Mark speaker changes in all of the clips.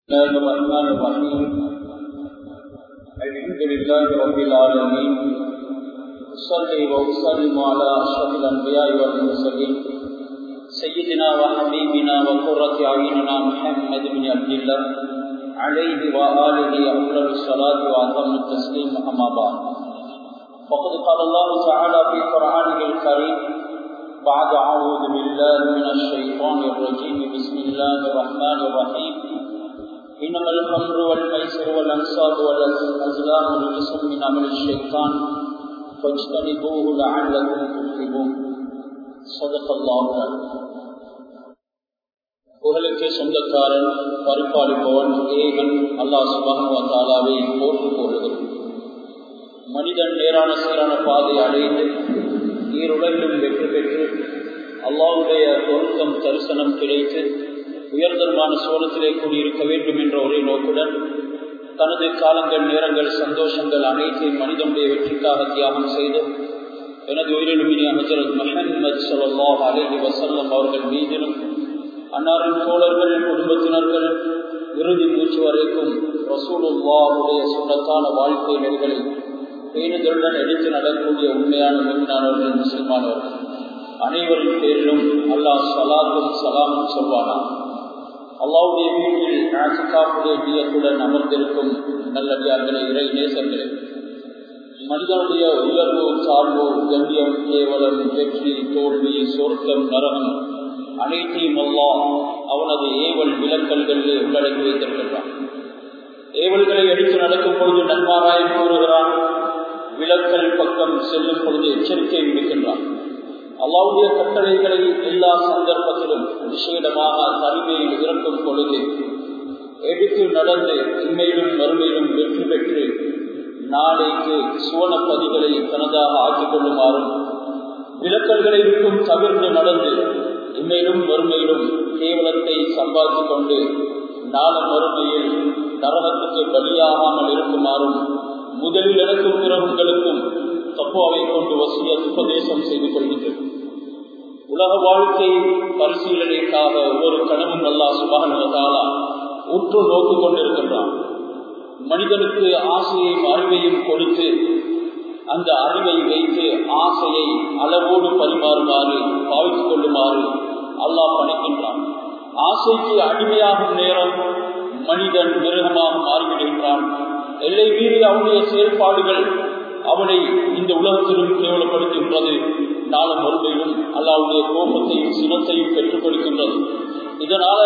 Speaker 1: الله الرحمن الرحيم الحمد لله رب العالمين أصلي وأسلم على أشرف الأنبياء والمرسلين سيدنا وحبيبنا وقرة أعيننا محمد بن عبد الله عليه وآله أفضل الصلاة وأتم التسليم أما بعد فقد قال الله تعالى في قرآنه الكريم بعد أعوذ بالله من الشيطان الرجيم بسم الله الرحمن الرحيم إنما الخمر والميسر والأنصاب والأزلام رجس من عمل الشيطان فاجتنبوه لعلكم تفلحون صدق الله புகழுக்கு சொந்தக்காரன் பரிபாலிப்பவன் ஏகன் அல்லாஹ் சுபகத்தாலாவை போட்டு போடுகிறது மனிதன் நேரான சீரான பாதை அடைந்து ஈருலகிலும் வெற்றி பெற்று அல்லாவுடைய பொருத்தம் தரிசனம் கிடைத்து உயர்தரமான சோழத்திலே கூடியிருக்க வேண்டும் என்ற ஒரே நோக்குடன் தனது காலங்கள் நேரங்கள் சந்தோஷங்கள் அனைத்தையும் மனிதனுடைய வெற்றிக்காக தியாகம் செய்து எனது உயிரிலுமினி அமைச்சர் மஹமது சல்லாஹ் அலஹி வசல்லம் அவர்கள் மீதிலும் அன்னாரின் தோழர்கள் குடும்பத்தினர்கள் இறுதி மூச்சு வரைக்கும் ரசூலுல்லாவுடைய சுண்ணத்தான வாழ்க்கை நெறிகளில் பேணுதலுடன் எடுத்து நடக்கூடிய உண்மையான மீனானவர்கள் முஸ்லிமானவர்கள் அனைவரின் பேரிலும் அல்லாஹ் சலாத்தும் சலாமும் சொல்வானா அல்லாவுடைய வீட்டில் நாசிகாப்புடைய நீயத்துடன் அமர்ந்திருக்கும் நல்லடியார்களே இறை நேசர்களே மனிதனுடைய உயர்வு சார்பு கண்ணியம் கேவலம் வெற்றி தோல்வி சொர்க்கம் நரகம் அனைத்தையும் அல்லா அவனது ஏவல் விலக்கல்களிலே உள்ளடக்கி வைத்திருக்கின்றான் ஏவல்களை எடுத்து நடக்கும் பொழுது நன்மாராயம் கூறுகிறான் விலக்கல் பக்கம் செல்லும் பொழுது எச்சரிக்கை விடுக்கின்றான் அல்லாவுடைய கட்டளைகளை எல்லா சந்தர்ப்பத்திலும் விசேடமாக தனிமையில் இறக்கும் பொழுது எடுத்து நடந்து இன்மையிலும் மறுமையிலும் வெற்றி பெற்று நாளைக்கு சுவன பதிகளை தனதாக ஆக்கிக் கொள்ளுமாறும் விலக்கல்களை விட்டும் தவிர்த்து நடந்து இன்மையிலும் மறுமையிலும் கேவலத்தை சம்பாதித்துக் கொண்டு நாள மறுமையில் நரகத்துக்கு பலியாகாமல் இருக்குமாறும் முதலில் எனக்கும் பிற உங்களுக்கும் தப்போவை கொண்டு வசிய உபதேசம் செய்து கொள்கின்றது உலக வாழ்க்கை பரிசீலனைக்காக ஒவ்வொரு கனவும் அல்லா சுபானுவதாலா உற்று நோக்கி கொண்டிருக்கின்றான் மனிதனுக்கு ஆசையையும் அறிவையும் கொடுத்து அந்த அறிவை வைத்து ஆசையை அளவோடு பரிமாறுமாறு பாவித்துக் கொள்ளுமாறு அல்லாஹ் பணிக்கின்றான் ஆசைக்கு அடிமையாகும் நேரம் மனிதன் மிருகமாக மாறிவிடுகின்றான் எல்லை மீறி அவனுடைய செயல்பாடுகள் அவனை இந்த உலகத்திலும் கேவலப்படுத்துகின்றது நாளும் மறுமையிலும் அல்லாவுடைய கோபத்தையும் சினத்தையும் பெற்றுக் கொடுக்கின்றது இதனால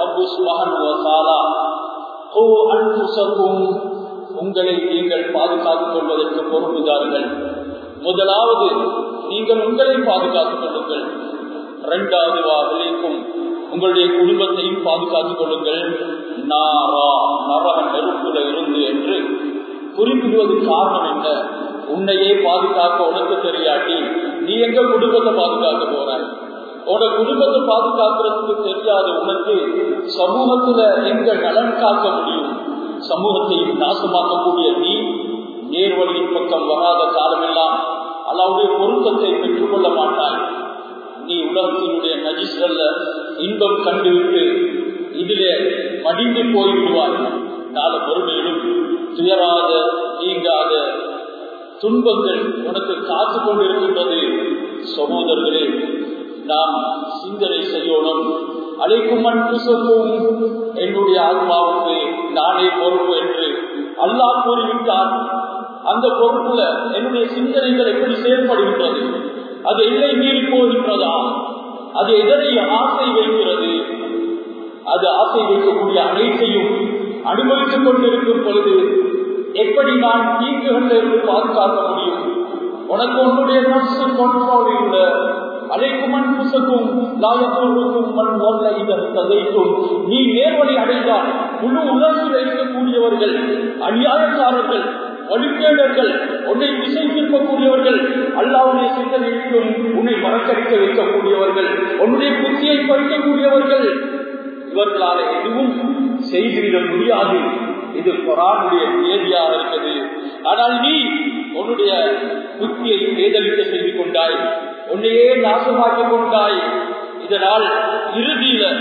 Speaker 1: உங்களை நீங்கள் பாதுகாத்துக் கொள்வதற்கு பொறுப்புதார்கள் முதலாவது நீங்கள் உங்களை பாதுகாத்துக் கொள்ளுங்கள் இரண்டாவது விளைக்கும் உங்களுடைய குடும்பத்தையும் பாதுகாத்துக் கொள்ளுங்கள் நாரா நரக நெருப்புல இருந்து என்று குறிப்பிடுவது காரணம் என்ன உன்னையே பாதுகாக்க உனக்கு தெரியாட்டி நீ எங்க குடும்பத்தை பாதுகாக்க போறாய் உன குடும்பத்தை பாதுகாக்கிறதுக்கு தெரியாத உனக்கு சமூகத்துல எங்க நலன் காக்க முடியும் சமூகத்தையும் நாசமாக்கக்கூடிய நீ நேர்வழியின் பக்கம் வராத காலமெல்லாம் அல்லாவுடைய பொருத்தத்தை பெற்றுக்கொள்ள மாட்டாய் நீ உலகத்தினுடைய நஜிஸ்கல்ல இன்பம் கண்டுவிட்டு இதிலே மடிந்து போய்விடுவாய் நாள பொறுமையிலும் துயராத நீங்காத துன்பங்கள் உனக்கு காத்து கொண்டிருக்கின்றது சகோதரர்களே நாம் சிந்தனை செய்யணும் அழைக்கும் அன்பு சொல்லும் என்னுடைய ஆத்மாவுக்கு நானே பொறுப்பு என்று அல்லாஹ் கூறிவிட்டான் அந்த பொறுப்புல என்னுடைய சிந்தனைகள் எப்படி செயல்படுகின்றது அது எல்லை மீறி போகின்றதா அது எதனை ஆசை வைக்கிறது அது ஆசை வைக்கக்கூடிய அனைத்தையும் அனுபவித்துக் கொண்டிருக்கும் பொழுது எப்படி நான் தீங்குகளிலிருந்து பாதுகாக்க முடியும் உனக்கு உன்னுடைய நர்சு கண்ட்ரோல் இல்ல அழைக்கும் மண் புசக்கும் லாயத்தோருக்கும் மண் ஒல்ல இதன் ததைக்கும் நீ நேர்வழி அடைந்தால் முழு உலகில் இருக்கக்கூடியவர்கள் அநியாயக்காரர்கள் வழிகேடர்கள் உன்னை திசை திருப்பக்கூடியவர்கள் அல்லாவுடைய சிந்தனைக்கும் உன்னை மறக்கடிக்க வைக்கக்கூடியவர்கள் உன்னுடைய புத்தியை பறிக்கக்கூடியவர்கள் இவர்களால் எதுவும் செய்துவிட முடியாது இது குரானுடைய தேதியாக இருக்குது ஆனால் நீ உன்னுடைய புத்தியை பேதலிக்க செய்து கொண்டாய் உன்னையே நாசமாக்கிக் கொண்டாய் இதனால் இறுதியில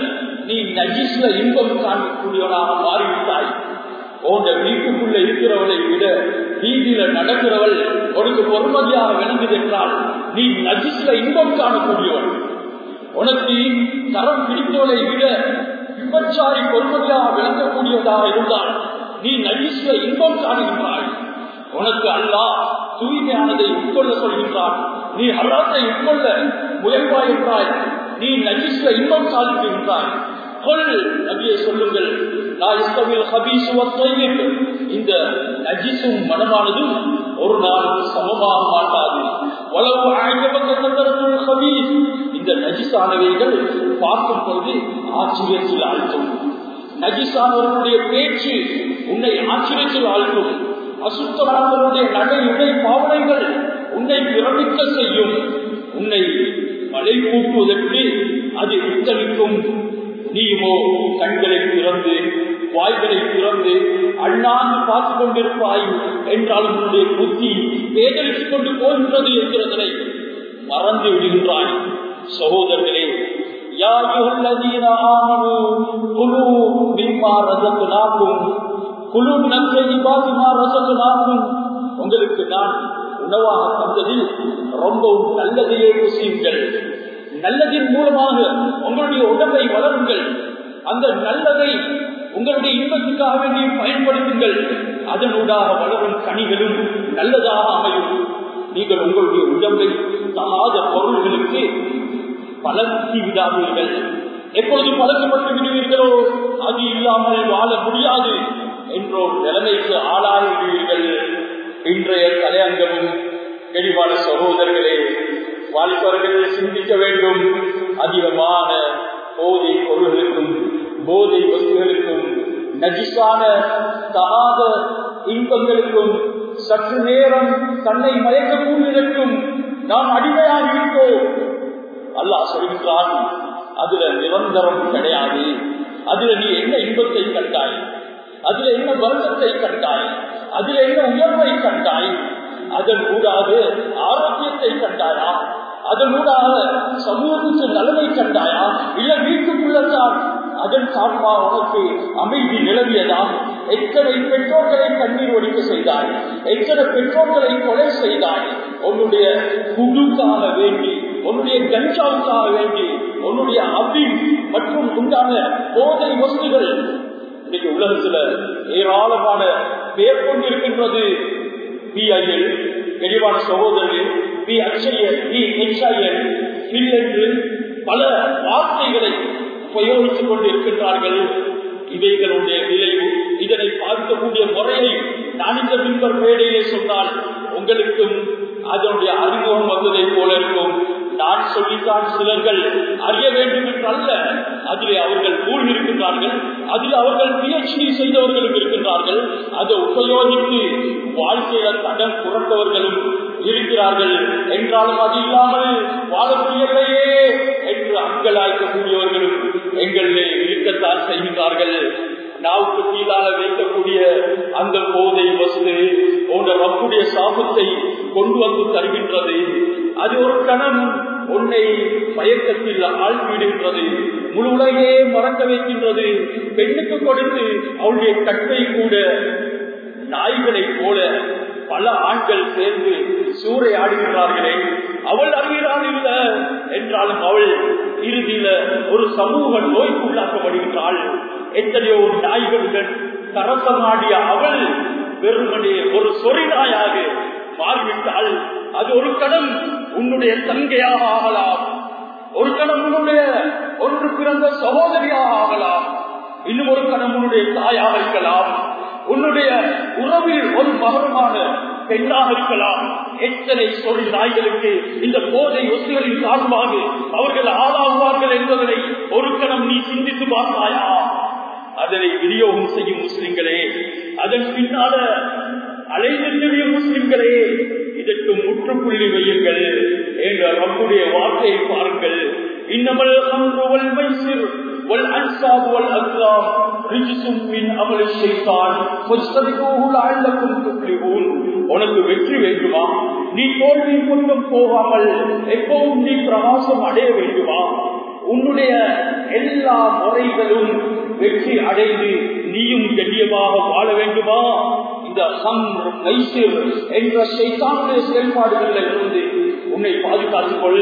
Speaker 1: நீ நஜிஸ்ல இன்பம் காணக்கூடியவனாக மாறிவிட்டாய் உங்க வீட்டுக்குள்ள இருக்கிறவளை விட வீதியில நடக்கிறவள் உனக்கு பொறுமதியாக விளங்குது என்றால் நீ நஜிஸ்ல இன்பம் காணக்கூடியவள் உனக்கு தரம் பிடித்தவளை விட விபச்சாரி பொறுமதியாக விளங்கக்கூடியவதாக இருந்தால் நீ நஜிஸ்ல இன்பம் காணுகின்றாய் உனக்கு அல்லாஹ் தூய்மையானதை உட்கொள்ள சொல்கின்றான் நீ ஹராத்தை உட்கொள்ள முயல்வாய் என்றாய் நீ நஜிஸ்ல இன்பம் சாதிக்கின்றாய் கொள் நபியை சொல்லுங்கள் இந்த நஜிசும் மனமானதும் ஒரு நாள் சமமாக மாட்டாது இந்த நஜிசானவைகள் பார்க்கும் போது ஆச்சரியத்தில் ஆழ்த்தும் நஜிசானவர்களுடைய பேச்சு உன்னை ஆச்சரியத்தில் ஆழ்த்தும் அசுத்தமானவருடைய நடை உடை பாவனைகள் உன்னை பிரமிக்க செய்யும் உன்னை மலை கூட்டுவதற்கு அது இத்தளிக்கும் நீயுமோ கண்களை திறந்து வாய்களை திறந்து அண்ணாந்து பார்த்து கொண்டிருப்பாய் என்றாலும் உன்னுடைய புத்தி வேதரித்துக் கொண்டு போகின்றது என்கிறதனை மறந்து விடுகின்றாய் சகோதரர்களே உங்களுக்கு நான் உணவாக தந்ததில் ரொம்பவும் நல்லதையே குசியுங்கள் நல்லதின் மூலமாக உங்களுடைய உடம்பை வளருங்கள் அந்த நல்லதை உங்களுடைய இன்பத்துக்காக வேண்டி பயன்படுத்துங்கள் அதனூடாக வளரும் கனிகளும் நல்லதாக அமையும் நீங்கள் உங்களுடைய உடம்பை தகாத பொருள்களுக்கு பழக்கி விடாதீர்கள் எப்பொழுது பழக்கப்பட்டு விடுவீர்களோ அது இல்லாமல் வாழ முடியாது என்றோ நிலைமைக்கு ஆளாகிவிடுவீர்கள் இன்றைய தலையங்கமும் தெளிவான சகோதரர்களே வாலிபர்கள் சிந்திக்க வேண்டும் அதிகமான போதை பொருள்களுக்கும் போதை வஸ்துகளுக்கும் நஜிசான தகாத இன்பங்களுக்கும் சற்று நேரம் தன்னை மயக்கக்கூடியதற்கும் நாம் அடிமையாக இருக்கோம் அல்லாஹ் சொல்கின்றான் அதுல நிரந்தரம் கிடையாது அதுல நீ என்ன இன்பத்தை கண்டாய் அதுல என்ன வருத்தத்தை கண்டாய் அதுல என்ன உயர்வை கண்டாய் அதன் கூடாக ஆரோக்கியத்தை கண்டாயா அதனூடாக சமூகத்துக்கு நலனை கண்டாயா இல்ல வீட்டுக்குள்ளத்தான் அதன் சார்பாக உனக்கு அமைதி நிலவியதா எத்தனை பெற்றோர்களை கண்ணீர் ஒழிக்க செய்தாய் எத்தனை பெற்றோர்களை கொலை செய்தாய் உன்னுடைய குழுக்காக வேண்டி உன்னுடைய கஞ்சாவுக்காக வேண்டி உன்னுடைய அபி மற்றும் உண்டான போதை வஸ்துகள் இன்னைக்கு உலகத்துல ஏராளமான பேர் கொண்டிருக்கின்றது பிஐஎல் தெளிவான சகோதரர்கள் பி அச்சையல் பி ஹெச்ஐஎல் பில் என்று பல வார்த்தைகளை உபயோகித்துக் கொண்டிருக்கின்றார்கள் இவைகளுடைய விளைவு இதனை பார்க்கக்கூடிய முறையை நான் இந்த பின்பர் மேடையிலே சொன்னால் உங்களுக்கும் அதனுடைய அறிமுகம் வந்ததை போல இருக்கும் நான் சொல்லித்தான் சிலர்கள் அறிய வேண்டும் என்று அல்ல அதிலே அவர்கள் ஊழ் இருக்கின்றார்கள் அதில் அவர்கள் பிஹெச்டி செய்தவர்களும் இருக்கின்றார்கள் அதை உபயோகித்து வாழ்க்கையில கடன் புரட்டவர்களும் இருக்கிறார்கள் என்றாலும் அது இல்லாமல் வாழ முடியலையே என்று அங்கலாய்க்கக்கூடியவர்களும் எங்களிலே இருக்கத்தான் செய்கின்றார்கள் நாவுக்கு கீழால வைக்கக்கூடிய அந்த போதை வசு போன்ற ரப்புடைய சாபத்தை கொண்டு வந்து தருகின்றது அது ஒரு கணம் உன்னை மயக்கத்தில் ஆழ்விடுகின்றது முழு உலகையே மறக்க வைக்கின்றது பெண்ணுக்கு கொடுத்து அவளுடைய கட்டை கூட நாய்களை போல பல ஆண்கள் சேர்ந்து சூறையாடுகிறார்களே அவள் அறிகிறாள் இல்ல என்றாலும் அவள் இறுதியில ஒரு சமூக நோய்க்குள்ளாக்கப்படுகின்றாள் எத்தனையோ நாய்களுடன் கரசமாடிய அவள் வெறுமனே ஒரு சொறிநாயாக மாறிவிட்டால் அது ஒரு கணம் உன்னுடைய தங்கையாக ஆகலாம் ஒரு கணம் உன்னுடைய ஒன்று பிறந்த சகோதரியாக ஆகலாம் இன்னும் ஒரு கணம் உன்னுடைய தாயாக இருக்கலாம் உன்னுடைய உறவில் ஒரு மகரமான பெண்ணாக இருக்கலாம் எத்தனை தொழில் நாய்களுக்கு இந்த போதை ஒத்துகளின் காரணமாக அவர்கள் ஆளாகுவார்கள் என்பதனை ஒரு கணம் நீ சிந்தித்து பார்த்தாயா அதனை விநியோகம் செய்யும் முஸ்லிம்களே அதன் பின்னால அலைந்து தெரியும் முஸ்லிம்களே இதற்கு முற்றுப்புள்ளி வையுங்கள் என்ற ரப்புடைய வார்த்தையை பாருங்கள் இன்னமல் அம்ருவல் மைசிர் والأنساب والأزلام رجس من عمل الشيطان فاجتنبوه لعلكم تفلحون உனக்கு வெற்றி வேண்டுமா நீ தோல்வி கொண்டும் போகாமல் எப்பவும் நீ பிரகாசம் அடைய வேண்டுமா உன்னுடைய எல்லா முறைகளும் வெற்றி அடைந்து நீயும் கண்ணியமாக வாழ வேண்டுமா இந்த ஹம் மைசூர் என்ற சைத்தானுடைய செயல்பாடுகளில் இருந்து உன்னை பாதுகாத்துக் கொள்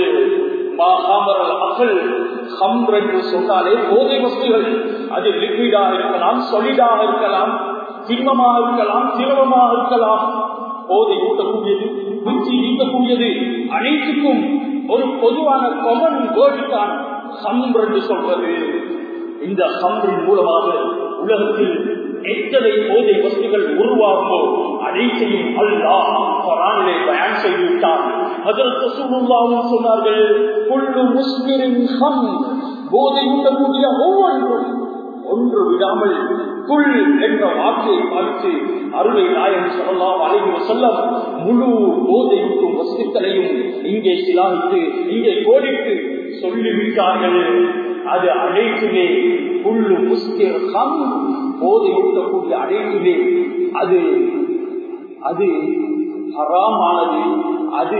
Speaker 1: என்று சொன்னாலே போதை வஸ்துகள் அது லிக்விடாக இருக்கலாம் சொலிடாக இருக்கலாம் திண்மமாக இருக்கலாம் திரவமாக இருக்கலாம் போதை ஊட்டக்கூடியது புத்தி நீக்கக்கூடியது அனைத்துக்கும் ஒரு பொதுவான கொமன் வேர்டு தான் ஹம்ர் என்று சொல்றது இந்த ஹம்ரின் மூலமாக உலகத்தில் எத்தனை போதை வஸ்துகள் உருவாகுமோ அனைத்தையும் அல்லாஹ் குரானிலே பயன் செய்து விட்டார் அதற்கு சுருல்லாவும் சொன்னார்கள் புல்லு முஸ்லிமின் ஹம் போதை ஊட்டக்கூடிய ஒவ்வொன்றும் ஒன்று விடாமல் புல் என்ற வார்த்தையை பார்த்து அருளை நாயம் சொல்லலாம் அழைவு சொல்ல முழு போதைக்கும் வஸ்துக்களையும் இங்கே சிலாகித்து இங்கே கோடிட்டு சொல்லிவிட்டார்கள் அது அனைத்துமே புல்லு முஸ்கிர் ஹம் போதை ஊட்டக்கூடிய அனைத்துமே அது அது ஹராமானது அது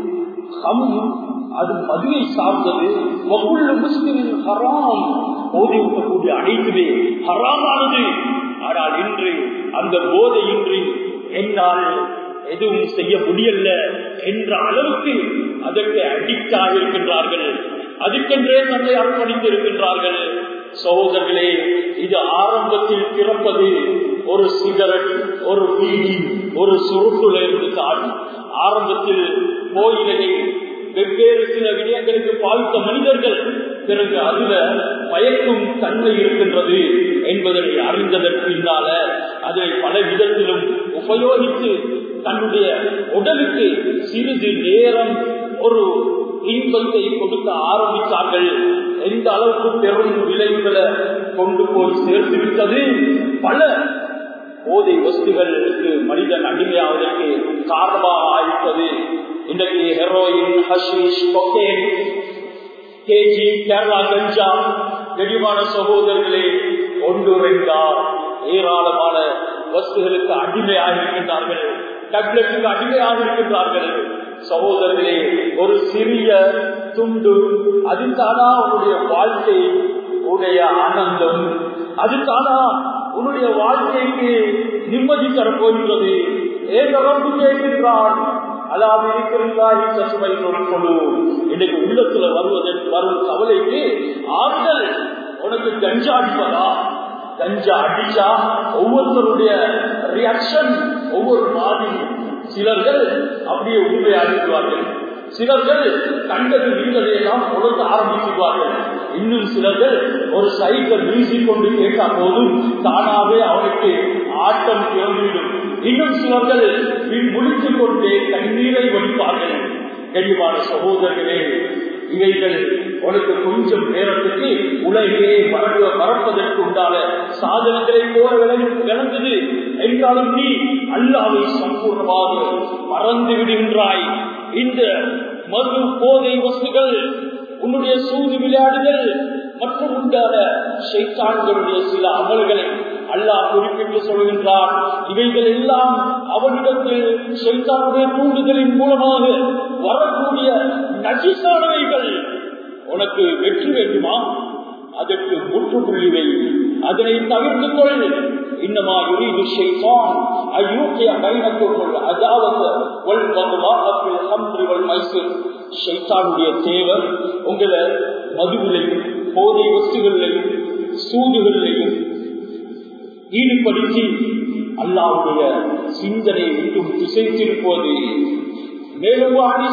Speaker 1: ஹம் அது மதுவை சார்ந்தது ஒவ்வொரு முஸ்லிமின் ஹராம் போதை ஊட்டக்கூடிய அனைத்துமே ஹராமானது ஆனால் இன்று அந்த போதையின்றி என்னால் எதுவும் செய்ய முடியல என்ற அளவுக்கு அதற்கு அடிக்ட் ஆகியிருக்கின்றார்கள் அதுக்கென்றே தன்னை அர்ப்பணித்திருக்கின்றார்கள் சகோதரர்களே இது ஆரம்பத்தில் பிறப்பது ஒரு சிகரெட் ஒரு பீடி ஒரு சுருட்டுல இருந்து தான் ஆரம்பத்தில் கோயிலை வெவ்வேறு சில விடயங்களுக்கு பார்த்த மனிதர்கள் பிறகு அதுல பயக்கும் தன்மை இருக்கின்றது என்பதை அறிந்ததற்கு பின்னால அதை பல விதத்திலும் உபயோகித்து தன்னுடைய உடலுக்கு சிறிது நேரம் ஒரு இன்பத்தை கொடுக்க ஆரம்பித்தார்கள் எந்த அளவுக்கு பெரும் விளைவுகளை கொண்டு போய் சேர்த்து விட்டது பல போதை வஸ்துகளுக்கு மனிதன் அடிமையாவதற்கு காரணமாக ஆயிட்டது இன்றைக்கு heroin hashish cocaine KG Kerala கஞ்சா தெளிவான சகோதரர்களே ஒன்று ரெண்டா ஏராளமான வஸ்துகளுக்கு அடிமையாக இருக்கின்றார்கள் டப்லெட்டுக்கு அடிமையாக இருக்கின்றார்கள் சகோதரர்களே ஒரு சிறிய துண்டு அதுதானா உன்னுடைய வாழ்க்கை உடைய ஆனந்தம் அதுதானா உன்னுடைய வாழ்க்கைக்கு நிம்மதி தரப்போகின்றது ஏகரம்பு கேட்கின்றான் அதாவது இருக்கிறாய் சசுமை கொடு இன்னைக்கு உள்ளத்துல வருவதற்கு வரும் கவலைக்கு ஆண்கள் உனக்கு கஞ்சா அடிப்பதா கஞ்சா அடிச்சா ஒவ்வொருத்தருடைய ரியாக்ஷன் ஒவ்வொரு மாதிரி சிலர்கள் அப்படியே உண்மையாகிடுவார்கள் சிலர்கள் கண்டது வீழ்ந்ததையெல்லாம் கொடுக்க ஆரம்பிச்சுவார்கள் இன்னும் சிலர்கள் ஒரு சைக்கிள் வீசி கொண்டு கேட்டா போதும் தானாவே அவனுக்கு ஆட்டம் திறந்துவிடும் இன்னும் சிலர்கள் முடித்துக் கொண்டே கண்ணீரை வடிப்பார்கள் கனிவான சகோதரர்களே இவைகள் உனக்கு கொஞ்சம் நேரத்துக்கு உலகே மறக்க மறப்பதற்கு உண்டான சாதனங்களை போல விளங்குது என்றாலும் நீ அல்லாவை சம்பூர்ணமாக மறந்து விடுகின்றாய் இந்த மது போதை வஸ்துகள் உன்னுடைய சூது விளையாடுதல் மற்றும் உண்டான சைத்தான்களுடைய சில அமல்களை அல்லாஹ் குறிப்பிட்டு சொல்கின்றார் இவைகள் எல்லாம் அவனிடத்தில் சைத்தானுடைய தூண்டுதலின் மூலமாக வரக்கூடிய நஜிசானவைகள் உனக்கு வெற்றி வேண்டுமா அதற்கு முற்றுப்புள்ளிவை அதனை தவிர்த்துக் கொள் இன்னமா யுரீது ஷைத்தான் அய்யூக்கிய பைனக்குள் அதாவது வல் வல்வாஹில் ஹம்ரி வல் மைசூர் ஷைத்தானுடைய தேவர் உங்களை மதுவிலையும் போதை வஸ்துகளிலையும் சூதுகளிலையும் ஈடுபடுத்தி அல்லாவுடைய சிந்தனை விட்டும் திசைத்திருப்பது மேலும்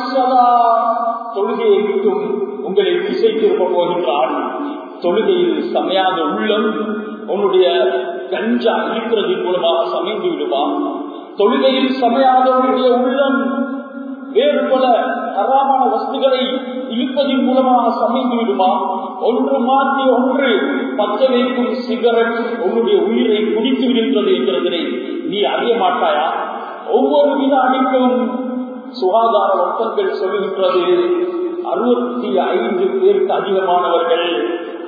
Speaker 1: தொழுகையை விட்டும் உங்களை திசை திருப்ப போகின்றான் தொழுகையில் சமையாத உள்ளம் உன்னுடைய கஞ்சா இருக்கிறதின் மூலமாக சமைந்து விடுவான் தொழுகையில் சமையாதவனுடைய உள்ளம் வேறு பல தராமான வஸ்துகளை இழுப்பதன் மூலமாக சமைந்து விடுமா ஒன்று மாற்றி ஒன்று பத்த வைக்கும் சிகரெட் உன்னுடைய உயிரை குடித்து விடுகிறது என்கிறதனை நீ அறிய மாட்டாயா ஒவ்வொரு வினாடிக்கும் சுகாதார ஒப்பந்தங்கள் சொல்லுகின்றது அறுபத்தி ஐந்து பேருக்கு அதிகமானவர்கள்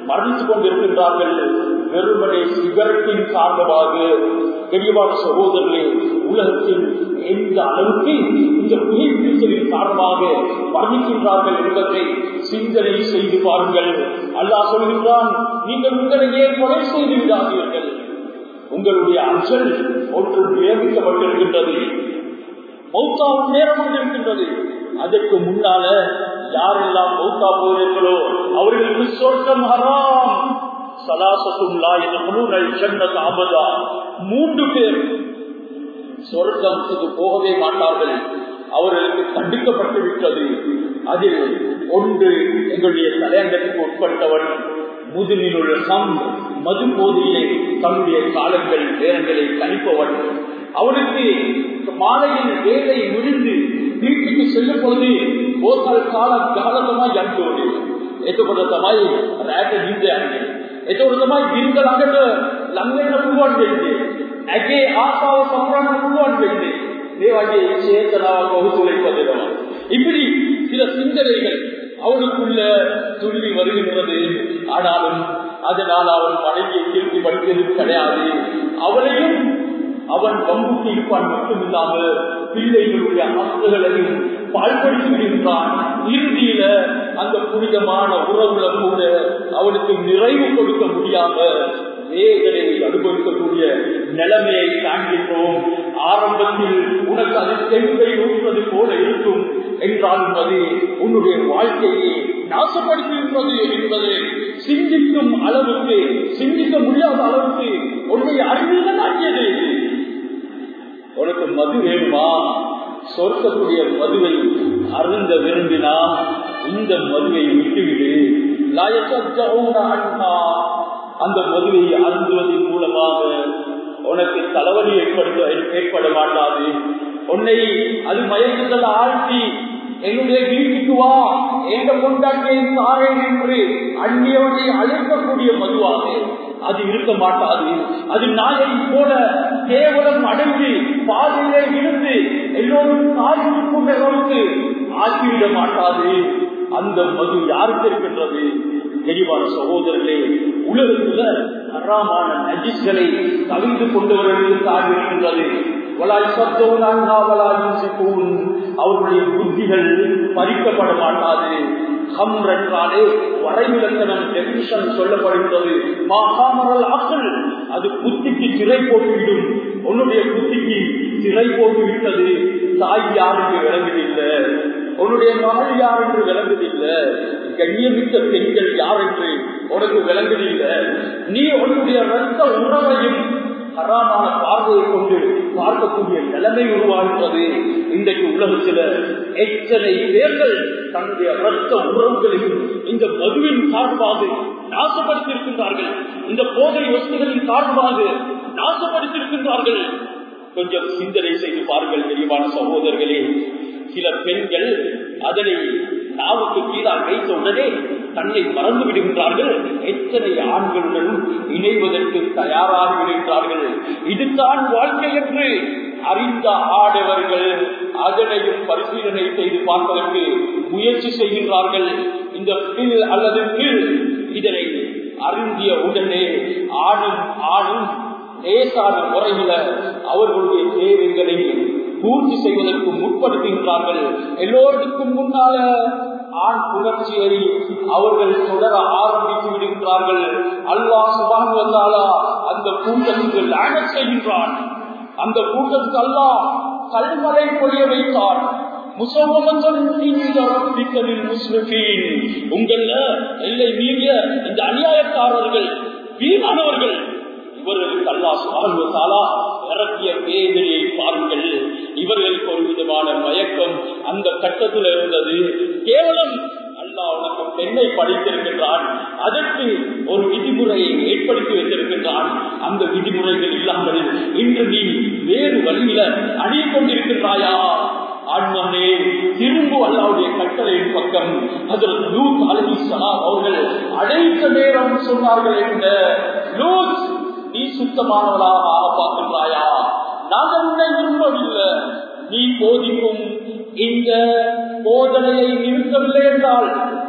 Speaker 1: மரணித்துக் கொண்டிருக்கின்றார்கள் வெறுமனே சிகரெட்டின் காரணமாக பெரியவான சகோதரர்களே உலகத்தில் எந்த அளவுக்கு இந்த புகைப்பிடித்தலின் காரணமாக மரணிக்கின்றார்கள் என்பதை சிந்தனை செய்து பாருங்கள் அல்லாஹ் சொல்கின்றான் நீங்கள் உங்களையே கொலை செய்து விடாதீர்கள் உங்களுடைய அஞ்சல் ஒன்று நியமிக்கப்பட்டிருக்கின்றது மௌத்தாவும் நேரம் இருக்கின்றது அதற்கு முன்னால யாரெல்லாம் மௌத்தா போவீர்களோ அவர்களுக்கு சொர்க்கம் ஹராம் சலாசத்துல்லா என்ற முழுநல் ஜன்னத் அபதா மூன்று பேர் சொர்க்கத்துக்கு போகவே மாட்டார்கள் அவர்களுக்கு தண்டிக்கப்பட்டு விட்டது அதில் ஒன்று எங்களுடைய தலையங்கத்துக்கு உட்பட்டவன் முதுகில் உள்ள சம் மது போதிலே தன்னுடைய காலங்கள் நேரங்களை கணிப்பவன் அவனுக்கு மாலையில் வேலை முடிந்து வீட்டுக்கு செல்லும் பொழுது போத்தால் கால காலத்தமாய் அன்போடு එතකොටතමයි රෑට නිින්ද යන්නේ. එතකොට තමයි බින්ද ළඟට ලං වෙන්න පුළුවන් වෙන්නේ. ඇගේ ආසාව සමරන්න පුළුවන් වෙන්නේ. මේ වගේ චේතනාවක් ඔහු තුළ ඉපදෙනවා. இப்படி சில சிந்தனைகள் அவனுக்குள்ள துள்ளி வருகின்றது ஆனாலும் அதனால் அவன் மனைவியை திருப்பி படித்தது கிடையாது அவளையும் அவன் பம்புக்கு இருப்பான் மட்டுமில்லாமல் பிள்ளைகளுடைய ஆசைகளையும் பால்படுத்தி விடுகின்றான் இறுதியில அந்த புனிதமான உறவுல கூட அவனுக்கு நிறைவு கொடுக்க முடியாம வேதனை அனுபவிக்கக்கூடிய நிலைமையை காண்கின்றோம் ஆரம்பத்தில் உனக்கு அது தெம்பை ஊற்றுவது போல இருக்கும் என்றாலும் அது உன்னுடைய வாழ்க்கையை நாசப்படுத்துகின்றது என்பதை சிந்திக்கும் அளவுக்கு சிந்திக்க முடியாத அளவுக்கு உன்னுடைய அறிவியல் ஆக்கியது உனக்கு மது வேணுமா சொர்க்கக்கூடிய மதுவை அருந்த விரும்பினா இந்த மதுவை விட்டுவிடு அந்த மதுவை அருந்துவதன் மூலமாக உனக்கு தலைவலி ஏற்படுத்த ஏற்பட மாட்டாது உன்னை அது மயக்கத்தில் ஆழ்த்தி என்னுடைய வீட்டுக்கு வா எந்த கொண்டாட்டியை தாரேன் என்று அந்நியவனை அழைக்கக்கூடிய மதுவாக அது இருக்க மாட்டாது அது நாயை போல கேவலம் அடைந்து பாதையிலே இருந்து எல்லோரும் காய்ச்சி கொண்ட அளவுக்கு ஆக்கிவிட மாட்டாது அந்த மது யாருக்கு இருக்கின்றது தெளிவான சகோதரர்களே உலகத்துல அறாமான நஜிஸ்களை கவிழ்ந்து கொண்டவர்களுக்கு தாழ்வு இருக்கின்றது அவர்களுடைய புத்திகள் பறிக்கப்பட மாட்டாது ஹம்ர் என்றாலே வரைவிலக்கணம் டெபினிஷன் சொல்லப்படுகிறது மகாமரல் அக்கள் அது புத்திக்கு திரை போட்டுவிடும் உன்னுடைய புத்திக்கு திரை போட்டு விட்டது தாய் யார் என்று விளங்குதில்லை உன்னுடைய மகள் யார் என்று விளங்குதில்லை கண்ணியமிக்க பெண்கள் யார் என்று உனக்கு விளங்குதில்லை நீ உன்னுடைய ரத்த உறவையும் ஹராமான பார்வையை கொண்டு பார்க்கக்கூடிய நிலைமை உருவாகிறது இன்றைக்கு உலகத்தில் எத்தனை பேர்கள் தன்னுடைய ரத்த உறவுகளையும் இந்த மதுவின் காரணமாக நாசப்படுத்தியிருக்கின்றார்கள் இந்த போதை வசதிகளின் காரணமாக நாசப்படுத்தியிருக்கின்றார்கள் கொஞ்சம் சிந்தனை செய்து பாருங்கள் தெளிவான சகோதரர்களே சில பெண்கள் அதனை நாவுக்கு கீழால் வைத்த உடனே தன்னை மறந்து விடுகின்றார்கள் எத்தனை ஆண்களுடன் இணைவதற்கு தயாராக விடுகின்றார்கள் இதுதான் வாழ்க்கை என்று அறிந்த ஆடவர்கள் அதனையும் பரிசீலனை செய்து பார்ப்பதற்கு முயற்சி செய்கின்றார்கள் இந்த பில் அல்லது கீழ் இதனை அருந்திய உடனே ஆணும் ஆணும் லேசான முறையில அவர்களுடைய தேவைகளை பூர்த்தி செய்வதற்கு முற்படுத்துகின்றார்கள் எல்லோருக்கும் முன்னால ஆண் புணர்ச்சியை அவர்கள் தொடர ஆரம்பித்து விடுகின்றார்கள் அல்லாஹ் சுபான் வந்தாலா அந்த கூட்டத்துக்கு லானச் செய்கின்றான் அந்த கூட்டத்துக்கு அல்லாஹ் கல்மலை பொழிய வைத்தான் உங்கள எல்லை மீறிய இந்த அநியாயக்காரர்கள் வீணானவர்கள் இவர்களுக்கு அல்லா சுபானுவத்தாலா இறக்கிய வேதனையை பாருங்கள் இவர்களுக்கு ஒரு விதமான மயக்கம் அந்த கட்டத்தில் இருந்தது கேவலம் அல்லா உனக்கு பெண்ணை படித்திருக்கின்றான் அதற்கு ஒரு விதிமுறையை ஏற்படுத்தி வைத்திருக்கின்றான் அந்த விதிமுறைகள் இல்லாமல் இன்று நீ வேறு வழியில அணிய கொண்டிருக்கின்றாயா ஆண்மனே திரும்ப அல்லாவுடைய கட்டளையின் பக்கம் அதில் லூத் அலி சலாம் அவர்கள் அடைத்த நேரம் சொன்னார்கள் என்ன லூத் நீ சுத்தமானவளாக ஆக பார்க்கின்றாயா நாங்கள் உன்னை விரும்பவில்லை நீ போதிக்கும் இந்த போதனையை நிறுத்தவில்லை என்றால்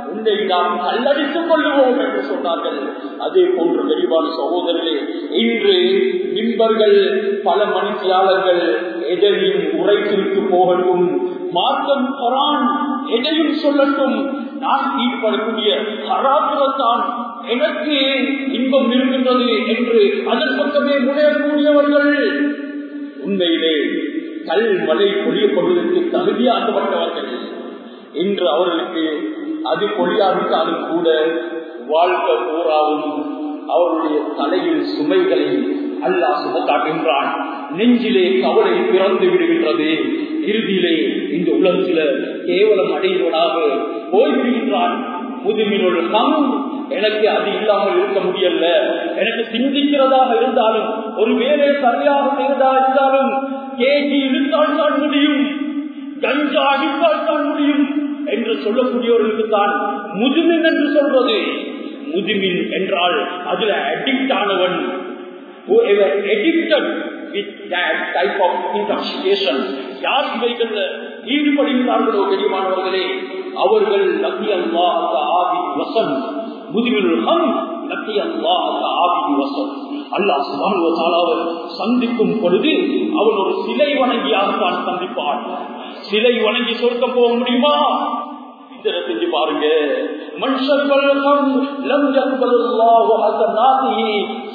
Speaker 1: உன்னை நாம் கல்லடித்துக் கொள்ளுவோம் என்று சொன்னார்கள் அதே போன்று வெளிவான சகோதரர்களே இன்று மின்பர்கள் பல மணித்தியாளர்கள் எதையும் உரைத்திருக்கு போகட்டும் மார்க்கம் கொரான் எதையும் சொல்லட்டும் நான் ஈடுபடக்கூடிய ஹராத்திரத்தான் எனக்கு இன்பம் இருக்கின்றது என்று அதன் பக்கமே முனையக்கூடியவர்கள் உண்மையிலே கல் மலை பொழியப்படுவதற்கு தகுதியாக்கப்பட்டவர்கள் இன்று அவர்களுக்கு அது பொழியாவிட்டாலும் கூட வாழ்க்கை பூராவும் அவருடைய தலையில் சுமைகளை அல்லாஹ் சுமத்தாகின்றான் நெஞ்சிலே கவலை பிறந்து விடுகின்றது இறுதியிலே இந்த உலகத்தில கேவலம் அடைவதாக போய்விடுகின்றான் முதுமினுள் கம் எனக்கு அது இல்லாமல் இருக்க முடியல எனக்கு சிந்திக்கிறதாக இருந்தாலும் ஒரு வேலை சரியாக செய்வதாக இருந்தாலும் கேஜி இழுத்தால் தான் முடியும் கஞ்சா அடித்தால் தான் முடியும் என்று சொல்லக்கூடியவர்களுக்கு தான் முதுமின் என்று சொல்வது முதுமின் என்றால் அதுல அடிக்ட் ஆனவன் whoever addicted with that type of intoxication யார் இவைகள்ல ஈடுபடுகிறார்களோ பெரியமானவர்களே அவர்கள் நபி அல்லாஹ் ஆபி வசன் முதுமில் ஹம் நபி அல்லாஹ் ஆபி வசன் அல்லாஹ் சுபானுவத்தால் சந்திக்கும் பொழுது அவன் ஒரு சிலை வணங்கியாகத்தான் சந்திப்பான் சிலை வணங்கி சொர்க்கம் போக முடியுமா இதனை செஞ்சு பாருங்க மனுஷர்கள் லம் யக்பலுல்லாஹு ஹஸனாத்திஹி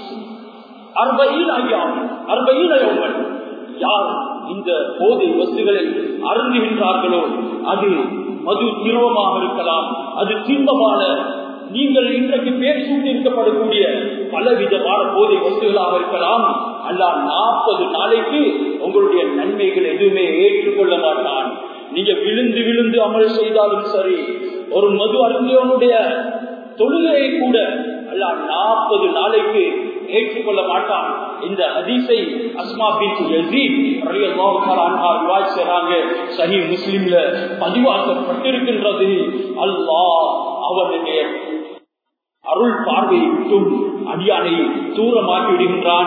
Speaker 1: அர்பைன் ஐயாம் அர்பைன் யௌமன் யார் இந்த போதை வஸ்துகளை அருந்துகின்றார்களோ அது மது திரவமாக இருக்கலாம் அது தின்பமான நீங்கள் இன்றைக்கு பேர் சூட்டியிருக்கப்படக்கூடிய பலவிதமான போதை வஸ்துகளாக இருக்கலாம் அல்ல நாற்பது நாளைக்கு உங்களுடைய நன்மைகள் எதுவுமே ஏற்றுக்கொள்ள மாட்டான் நீங்க விழுந்து விழுந்து அமல் செய்தாலும் சரி ஒரு மது அருந்தியவனுடைய தொழுகையை கூட அல்ல நாற்பது நாளைக்கு ஏற்றுக்கொள்ள மாட்டான் இந்த ஹதீஸை அஸ்மா பின் யசீத் ரிவாய் செய்றாங்க சஹி முஸ்லிம்ல பதிவாக்கப்பட்டிருக்கின்றது அல்லாஹ் அவனுடைய அருள் பார்வையை விட்டும் அடியானை தூரமாக்கி விடுகின்றான்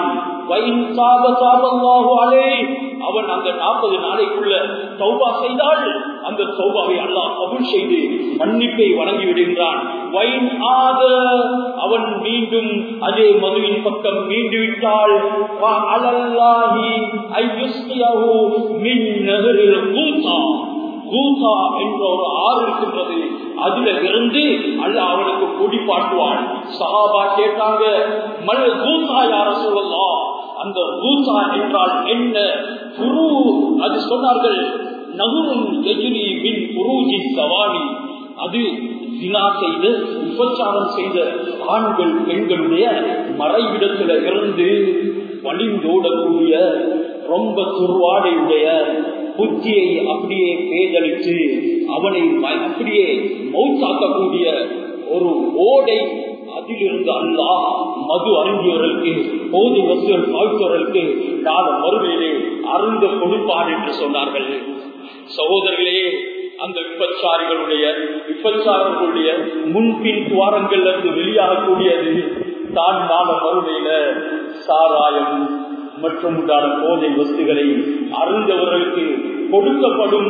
Speaker 1: அவன் அந்த நாற்பது நாளைக்குள்ள சௌபா செய்தால் அந்த சௌபாவை அல்லாஹ் கபுல் செய்து மன்னிப்பை வழங்கி விடுகின்றான் வைன் ஆக அவன் மீண்டும் அதே மதுவின் பக்கம் மீண்டு விட்டால் அலல்லாஹி ஐயுஸ்தியஹு மின் நஹரில் கூத்தா கூசா என்ற ஒரு ஆறு இருக்கின்றது அதுல இருந்து அல்ல அவனுக்கு கொடி பாட்டுவான் சஹாபா கேட்டாங்க மல் கூசா யார சொல்லலாம் அந்த கூசா என்றால் என்ன குரு அது சொன்னார்கள் நகுரும் எஜினி மின் குருஜி சவானி அது தினா செய்த உபச்சாரம் செய்த ஆண்கள் பெண்களுடைய மறைவிடத்துல இருந்து வழிந்தோடக்கூடிய ரொம்ப துர்வாடையுடைய புத்தியை அப்படியே பேதளித்து அவனை அப்படியே மௌத்தாக்கக்கூடிய ஒரு ஓடை அதிலிருந்து அல்லா மது அருந்தியவர்களுக்கு போதை வசுகள் பாய்த்தவர்களுக்கு நாள மறுமையிலே அருந்த கொடுப்பான் என்று சொன்னார்கள் சகோதரர்களே அந்த விபச்சாரிகளுடைய விபச்சாரர்களுடைய முன்பின் துவாரங்கள்ல இருந்து வெளியாகக்கூடியது தான் நாள மறுமையில சாராயம் மற்றும் உண்டான போதை வஸ்துகளை அறிந்தவர்களுக்கு கொடுக்கப்படும்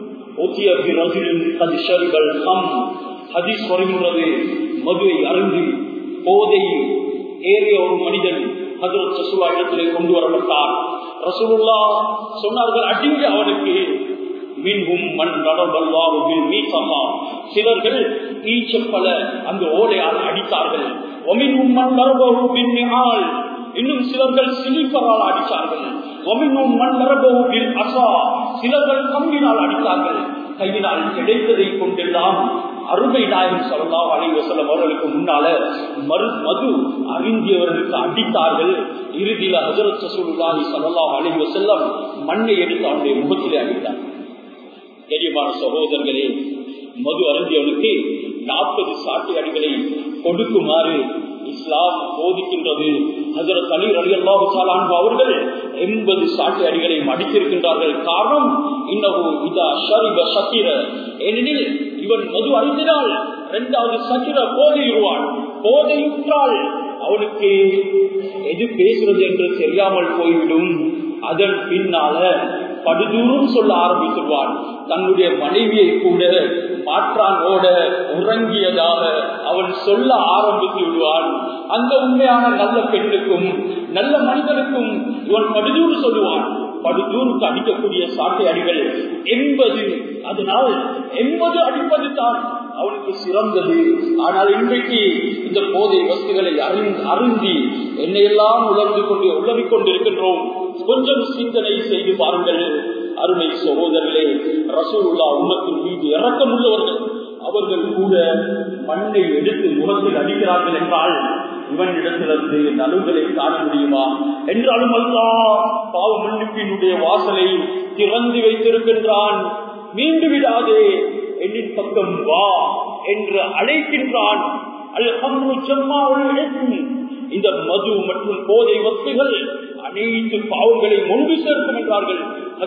Speaker 1: வருகின்றது மதுவை அருந்தி போதை ஏறிய ஒரு மனிதன் ஹசரத் ரசூலா இடத்திலே கொண்டு வரப்பட்டார் ரசூலுல்லா சொன்னார்கள் அடிங்க அவனுக்கு மின்கும் மண் நடவல்லாவும் மீசமா சிலர்கள் ஈச்சப்பல அந்த ஓலையால் அடித்தார்கள் ஒமின்கும் மண் நடவரும் மின்னால் இன்னும் சிலர்கள் சிலிப்பரால் அடித்தார்கள் ஒமினும் மண்ணரபோவில் அசா சிலர்கள் கம்பினால் அடித்தார்கள் கையினால் கிடைத்ததை கொண்டெல்லாம் அருமை நாயகம் சொல்லா அலைவசலம் அவர்களுக்கு முன்னால மறு மது அறிந்தியவர்களுக்கு அடித்தார்கள் இறுதியில் ஹசரத் சசூலுல்லாஹி சல்லா அலைவசல்லம் மண்ணை எடுத்து அவனுடைய முகத்திலே அடித்தார் தெரியமான சகோதரர்களே மது அருந்தியவனுக்கு நாற்பது சாட்டு அடிகளை கொடுக்குமாறு இஸ்லாம் போதிக்கின்றது ஹசரத் அலி அலி அல்லாஹு அவர்கள் எண்பது சாட்டு அடிகளை அடித்திருக்கின்றார்கள் காரணம் இன்னமும் இதா ஷரிப சக்கிர ஏனெனில் இவன் மது அறிந்தினால் இரண்டாவது சக்கிர போதையுறுவான் போதையுற்றால் அவனுக்கு எது பேசுறது என்று தெரியாமல் போய்விடும் அதன் பின்னால படுதூரும் சொல்ல ஆரம்பித்துவான் தன்னுடைய மனைவியை கூட மாற்றானோட உறங்கியதாக அவன் சொல்ல ஆரம்பித்து விடுவான் அந்த உண்மையான நல்ல பெண்ணுக்கும் நல்ல மனிதனுக்கும் இவன் படுதூறு சொல்லுவான் படுதூருக்கு அடிக்கக்கூடிய சாட்டை அடிகள் எண்பது அதனால் எண்பது அடிப்பது தான் அவனுக்கு சிறந்தது ஆனால் இன்றைக்கு இந்த போதை வஸ்துகளை அருந்தி என்னையெல்லாம் உணர்ந்து கொண்டு உழவிக் கொண்டிருக்கின்றோம் கொஞ்சம் சிந்தனை செய்து பாருங்கள் அருமை சகோதரர்களே ரசூல்லா உமத்தின் மீது இறக்கம் உள்ளவர்கள் அவர்கள் கூட மண்ணை எடுத்து முகத்தில் அடிக்கிறார்கள் என்றால் இவனிடத்திலிருந்து நலுங்களை காண முடியுமா என்றாலும் அல்லா பாவ மன்னிப்பினுடைய வாசலை திறந்து வைத்திருக்கின்றான் மீண்டு விடாதே என்னின் பக்கம் வா என்று அழைக்கின்றான் இந்த மது மற்றும் போதை வஸ்துகள் அனைத்து பாவங்களை முன்பு சேர்க்கும் என்றார்கள்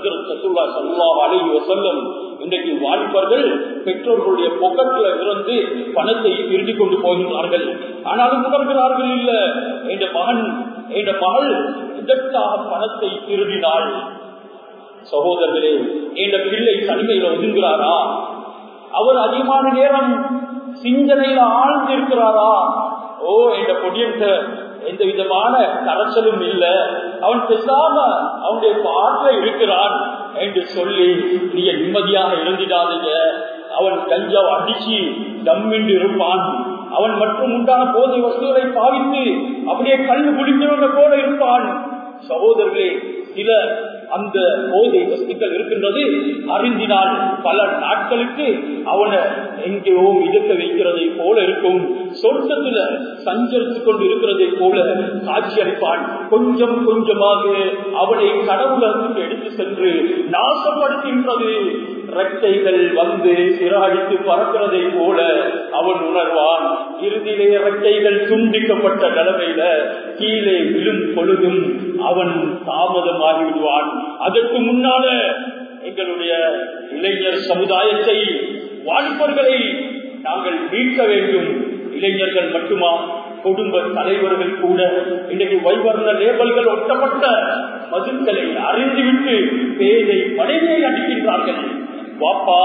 Speaker 1: இன்றைக்கு வாலிபர்கள் பெற்றோர்களுடைய பொக்கத்துல இருந்து பணத்தை திருடி கொண்டு போகின்றார்கள் ஆனாலும் உணர்கிறார்கள் இல்ல என்ற மகன் என்ற மகள் இதற்காக பணத்தை திருடினாள் சகோதரர்களே என்ற பிள்ளை தனிமையில ஒதுங்குகிறாரா அவர் அதிகமான நேரம் சிந்தனையில ஆழ்ந்து இருக்கிறாரா ஓ என்ற பொடியன்ட்ட எந்த விதமான கரைச்சலும் இல்ல அவன் பேசாம அவனுடைய பாட்டில் இருக்கிறான் என்று சொல்லி நீங்க நிம்மதியாக இருந்திடாதீங்க அவன் கஞ்சா அடிச்சு தம்மின்று இருப்பான் அவன் மற்றும் உண்டான போதை வசூலை பாவித்து அப்படியே கல் குடிக்கிறவங்க போல இருப்பான் சகோதரர்களே சில அந்த போதை வஸ்துக்கள் இருக்கின்றது அறிந்தினால் பல நாட்களுக்கு அவனை எங்கேயோ மிதக்க வைக்கிறதை போல இருக்கும் சொர்க்கத்துல சஞ்சரித்துக் கொண்டு இருக்கிறதை போல காட்சி அளிப்பான் கொஞ்சம் கொஞ்சமாக அவனை கடவுளத்துக்கு எடுத்து சென்று நாசப்படுத்துகின்றது ரெட்டைகள் வந்து சிறாடித்து பறக்கிறதை போல அவன் உணர்வான் இறுதியிலே ரெட்டைகள் துண்டிக்கப்பட்ட நிலைமையில கீழே விழும் பொழுதும் அவன் தாமதமாகி விடுவான் அதற்கு முன்னால எங்களுடைய இளைஞர் சமுதாயத்தை வாலிபர்களை நாங்கள் மீட்க வேண்டும் இளைஞர்கள் மட்டுமா குடும்ப தலைவர்கள் கூட இன்றைக்கு வைவர்ண லேபல்கள் ஒட்டப்பட்ட மதுக்களை அறிந்துவிட்டு பேதை மனைவியை அடிக்கின்றார்கள் வாப்பா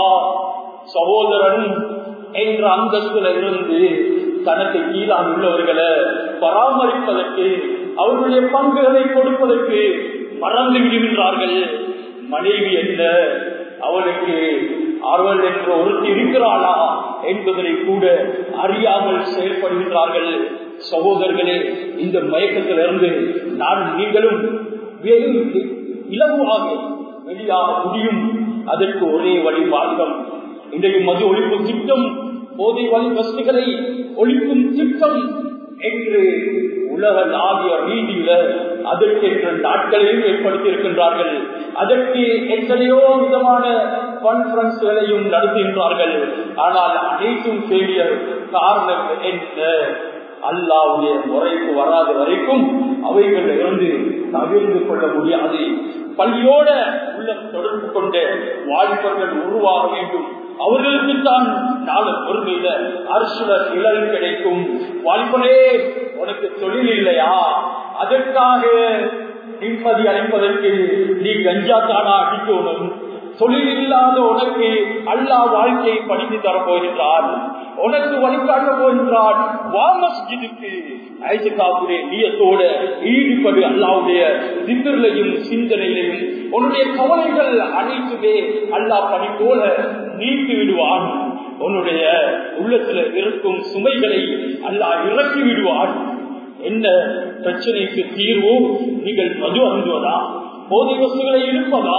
Speaker 1: சகோதரன் என்ற அந்தஸ்துல இருந்து தனக்கு கீழாக உள்ளவர்களை பராமரிப்பதற்கு அவர்களுடைய பங்குகளை கொடுப்பதற்கு மறந்து விடுகின்றார்கள் மனைவி என்ன அவனுக்கு அவள் என்ற ஒருத்தி இருக்கிறாளா என்பதனை கூட அறியாமல் செயல்படுகின்றார்கள் சகோதரர்களே இந்த மயக்கத்திலிருந்து நான் நீங்களும் வெகு இலகுவாக வெளியாக முடியும் அதற்கு ஒரே வழி மார்க்கம் இன்றைக்கு மது ஒழிப்பு திட்டம் போதை வழி வசதிகளை ஒழிக்கும் திட்டம் என்று உலக ஆகிய ரீதியில அதற்கென்ற நாட்களையும் ஏற்படுத்தி இருக்கின்றார்கள் அதற்கு எத்தனையோ விதமான கான்பரன்ஸ்களையும் நடத்துகின்றார்கள் ஆனால் அனைத்தும் ஃபெயிலியர் காரணம் என்ன அல்லாவுடைய முறைக்கு வராத வரைக்கும் அவைகள் இருந்து தவிர்த்து கொள்ள முடியாது பள்ளியோட உள்ள தொடர்பு கொண்ட வாலிபர்கள் உருவாக வேண்டும் அவர்களுக்கு தான் நாள பொறுமையில அரசுல நிழல் கிடைக்கும் வாலிபனே உனக்கு தொழில் இல்லையா அதற்காக நிம்மதி அளிப்பதற்கு நீ கஞ்சா தானா அடிக்கணும் தொழில் இல்லாத உனக்கு அல்லா வாழ்க்கையை படித்து தரப்போகின்றான் உனக்கு வழிகாட்ட போகின்றான் வா மஸ்ஜிதுக்கு ஐஜகாவுடைய நீயத்தோட ஈடுபடு அல்லாவுடைய திந்தர்லையும் சிந்தனையிலையும் உன்னுடைய கவலைகள் அனைத்துமே அல்லா பணி போல நீக்கி விடுவான் உன்னுடைய உள்ளத்துல இருக்கும் சுமைகளை அல்லா இறக்கி விடுவான் என்ன பிரச்சனைக்கு தீர்வு நீங்கள் மது அருந்துவதா போதை வசுகளை இருப்பதா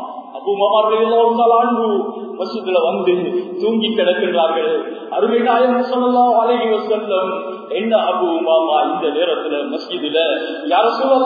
Speaker 1: மசிதுல வந்து தூங்கி கிடக்கின்றார்கள் அருமை நாயகம் சொல்லலாம் அழகி வசல்லம் என்ன அபு மாமா இந்த நேரத்துல மஸ்ஜிதுல யார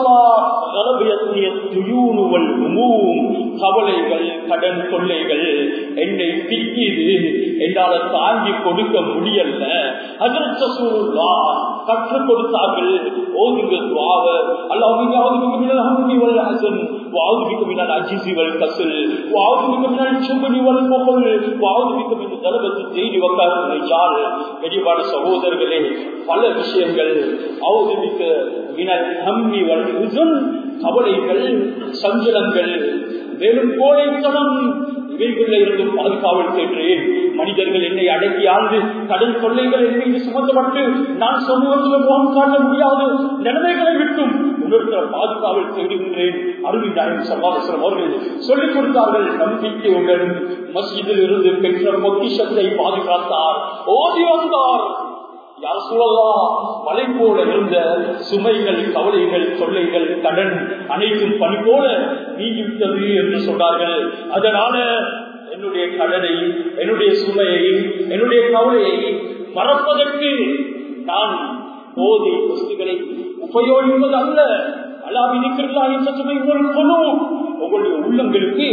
Speaker 1: சொல்லலாம் கவலைகள் கடன் தொல்லைகள் என்னை திக்கிது என்னால தாங்கி கொடுக்க முடியல அதற்கு சூழலா கற்றுக் கொடுத்தார்கள் ஓதுங்க துவாவ அல்லாஹ் ஹசன் وأعوذ بك من العجز والكسل وأعوذ بك من الجبن والبخل وأعوذ بك من غلبة الدين وقهر الرجال கடிவான சகோதரர்களே பல விஷயங்கள் அவுதுமிக்க மினல் ஹம்மி வல் உசுன் கவலைகள் சஞ்சலங்கள் மேலும் கோழைத்தனம் இவைகளில் இருந்தும் பாதுகாவல் சென்றேன் மனிதர்கள் என்னை அடக்கி ஆழ்ந்து கடன் தொல்லைகள் என் மீது சுமந்தப்பட்டு நான் சமூகத்தில் முகம் காட்ட முடியாது நிலைமைகளை விட்டும் உணர்த்த பாதுகாவல் செய்கின்றேன் அருவிந்தாயம் சமாதேஸ்வரம் அவர்கள் சொல்லிக் கொடுத்தார்கள் நம்பிக்கையுடன் மஸ்ஜிதில் இருந்து பெற்ற பொக்கிஷத்தை பாதுகாத்தார் ஓடி வந்தார் யார் சொல்லலாம் மலை போல இருந்த சுமைகள் கவலைகள் தொல்லைகள் கடன் அனைத்தும் பணி போல நீங்கிவிட்டது என்று சொன்னார்கள் அதனால என்னுடைய கடனை என்னுடைய சுமையை என்னுடைய கவலையை மறப்பதற்கு நான் போதை வஸ்துகளை உபயோகிப்பது அல்ல அல்லாவி நிற்கிறதா சற்றுமை கொள்ளும் உங்களுடைய உள்ளங்களுக்கு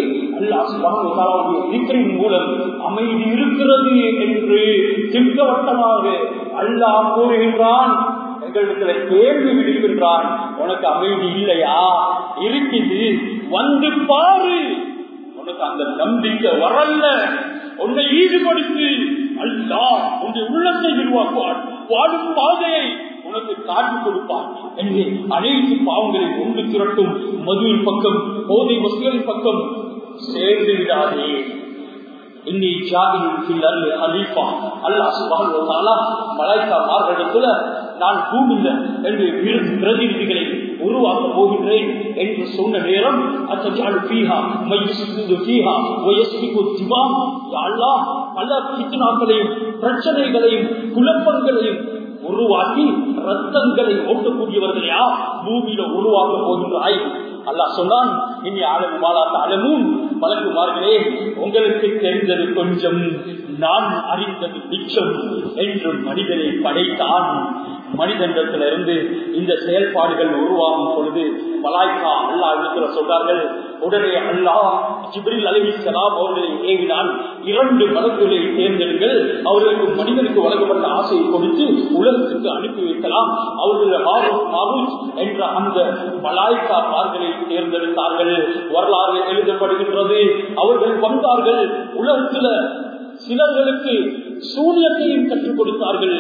Speaker 1: அல்லாஹ் நிற்கின் மூலம் அமைதி இருக்கிறது என்று திட்டவட்டமாக அல்லாஹ் கூறுகின்றான் எங்களிடத்துல கேள்வி விடுகின்றான் உனக்கு அமைதி இல்லையா இருக்குது வந்து பாரு உனக்கு அந்த நம்பிக்கை வரல உன்னை ஈடுபடுத்தி அல்லா உன்னுடைய உள்ளத்தை உருவாக்குவான் வாழும் பாதையை உனக்கு காட்டி கொடுப்பான் எனவே அனைத்து பாவங்களை ஒன்று திரட்டும் மதுவின் பக்கம் போதை வசூலின் பக்கம் சேர்ந்து விடாதே இன்னி ஜாகின் அலீஃபா அல்லாஹ் சுபான் மலாய்க்கா மார்களிடத்துல நான் பூமியில என்று பிரதிநிதிகளை உருவாக்க போகின்றேன் என்று சொன்ன நேரம் அத்தஜால் பீஹா மையசுக்கு பீஹா வயசுக்கு திவாம் அல்லா பல கித்னாக்களையும் பிரச்சனைகளையும் குழப்பங்களையும் உருவாக்கி ரத்தங்களை ஓட்டக்கூடியவர்கள் யார் பூமியில உருவாக்க போகின்றாய் அல்லா சொன்னான் இனி ஆளும் மாலாத்த அழமும் வழங்குமார்களே உங்களுக்கு தெரிந்தது கொஞ்சம் நான் அறிந்தது மிச்சம் என்று மனிதனை படைத்தான் மனிதனிடத்திலிருந்து இந்த செயல்பாடுகள் உருவாகும் பொழுது மலாய்க்கா அல்லா இடத்துல சொல்றார்கள் உடனே அல்லா ஜிப்ரில் அலி சலாம் அவர்களை ஏவினால் இரண்டு மலர்களை தேர்ந்தெடுங்கள் அவர்களுக்கு மனிதனுக்கு வழங்கப்பட்ட ஆசையை கொடுத்து உலகத்துக்கு அனுப்பி வைக்கலாம் அவர்கள் மாரூத் என்ற அந்த மலாய்க்கா மார்களை தேர்ந்தெடுத்தார்கள் வரலாறு எழுதப்படுகின்றது அவர்கள் வந்தார்கள் உலகத்துல சிலர்களுக்கு சூரியத்தையும் கற்றுக் கொடுத்தார்கள்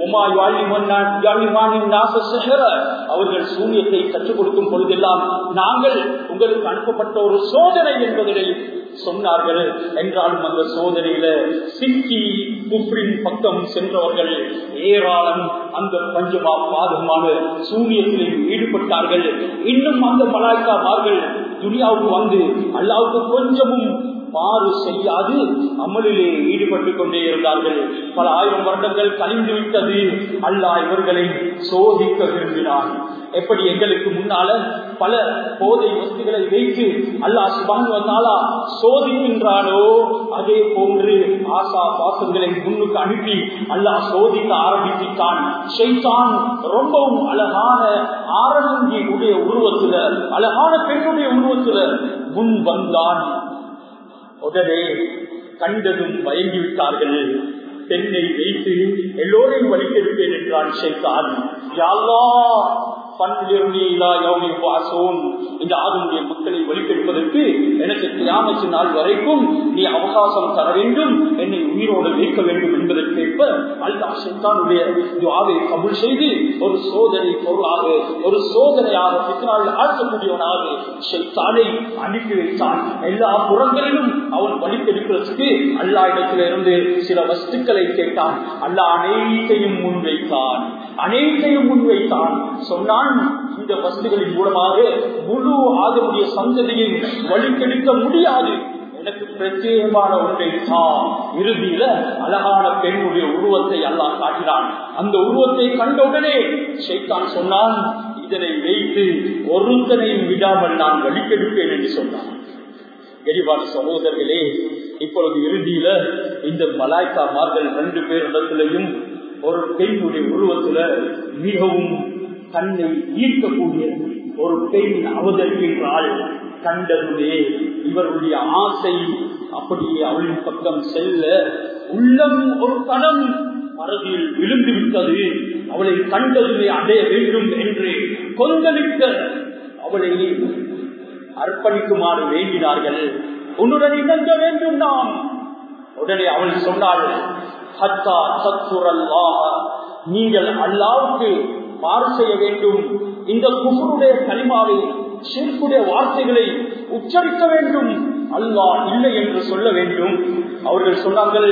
Speaker 1: அவர்கள் சூரியத்தை கற்றுக் கொடுக்கும் பொழுதெல்லாம் நாங்கள் உங்களுக்கு அனுப்பப்பட்ட ஒரு சோதனை என்பதை சொன்னார்கள் என்றாலும் அந்த சோதனையில சிக்கி குப்ரின் பக்கம் சென்றவர்கள் ஏராளம் அந்த பஞ்சமா பாதகமான சூரியத்திலே ஈடுபட்டார்கள் இன்னும் அந்த மலாய்க்காமார்கள் துனியாவுக்கு வந்து அல்லாவுக்கு கொஞ்சமும் மாறு செய்யாது அமலிலே ஈடுபட்டுக் கொண்டே இருந்தார்கள் பல ஆயிரம் வருடங்கள் கழிந்து விட்டது அல்லாஹ் இவர்களை சோதிக்க விரும்பினார் எப்படி எங்களுக்கு முன்னால பல போதை வஸ்துகளை வைத்து அல்லாஹ் சுபானுவத்தாலா சோதிக்கின்றானோ அதே போன்று ஆசா பாசங்களை முன்னுக்கு அனுப்பி அல்லாஹ் சோதிக்க ஆரம்பித்தான் ஷைத்தான் ரொம்பவும் அழகான ஆரங்கி உடைய உருவத்துல அழகான பெண்ணுடைய உருவத்துல முன் வந்தான் உடனே கண்டதும் பயங்கி விட்டார்கள் பெண்ணை வைத்து எல்லோரையும் வலிக்கெடுப்பேன் என்றான் ஷைத்தான் யாழ்லா இந்த ஆதனுடைய மக்களை வலிக்கெடுப்பதற்கு எனக்கு தியாமத்து நாள் வரைக்கும் நீ அவகாசம் தர வேண்டும் என்னை உயிரோடு வைக்க வேண்டும் என்பதற்கேற்ப அல்லா ஷைத்தானுடைய துவாவை கபுல் செய்து ஒரு சோதனை பொருளாக ஒரு சோதனையாக பித்தனால் ஆழ்த்தக்கூடியவனாக ஷைத்தானை அனுப்பி வைத்தான் எல்லா புறங்களிலும் அவன் வலிக்கெடுக்கிறதுக்கு அல்லா இடத்துல இருந்து சில வஸ்துக்களை கேட்டான் அல்லா அனைத்தையும் முன்வைத்தான் அனைத்தையும் முன்வைத்தான் சொன்னான் இந்த வசதிகளின் மூலமாக முழு ஆகமுடைய சந்ததியை வழிக்கெடுக்க முடியாது எனக்கு பிரத்யேகமான ஒன்றை தான் இறுதியில அழகான பெண்ணுடைய உருவத்தை அல்லாஹ் காட்டினான் அந்த உருவத்தை கண்டவுடனே ஷைத்தான் சொன்னான் இதனை வைத்து ஒருத்தனையும் விடாமல் நான் வழிக்கெடுப்பேன் என்று சொன்னான் கரிவான சகோதரர்களே இப்பொழுது இறுதியில இந்த மலாய்க்காமார்கள் ரெண்டு பேர் இடத்திலையும் ஒரு பெண்ணுடைய உருவத்துல மிகவும் தன்னை ஈர்க்கக்கூடிய ஒரு பெண் அவதரிக்கின்றாள் கண்டதுமே இவருடைய ஆசை அப்படியே அவளின் பக்கம் செல்ல உள்ளம் ஒரு கணம் மரபில் விழுந்து விட்டது அவளை கண்டதுமே அடைய வேண்டும் என்று கொந்தளிக்க அவளை அர்ப்பணிக்குமாறு வேண்டினார்கள் உன்னுடன் இணங்க வேண்டும் நாம் உடனே அவள் சொன்னாள் ஹத்தா சத்துரல்லா நீங்கள் அல்லாவுக்கு மாறு செய்ய வேண்டும் இந்த குஃபருடைய களிமாவை ஷிர்குடைய வார்த்தைகளை உச்சரிக்க வேண்டும் அல்லாஹ் இல்லை என்று சொல்ல வேண்டும் அவர்கள் சொன்னார்கள்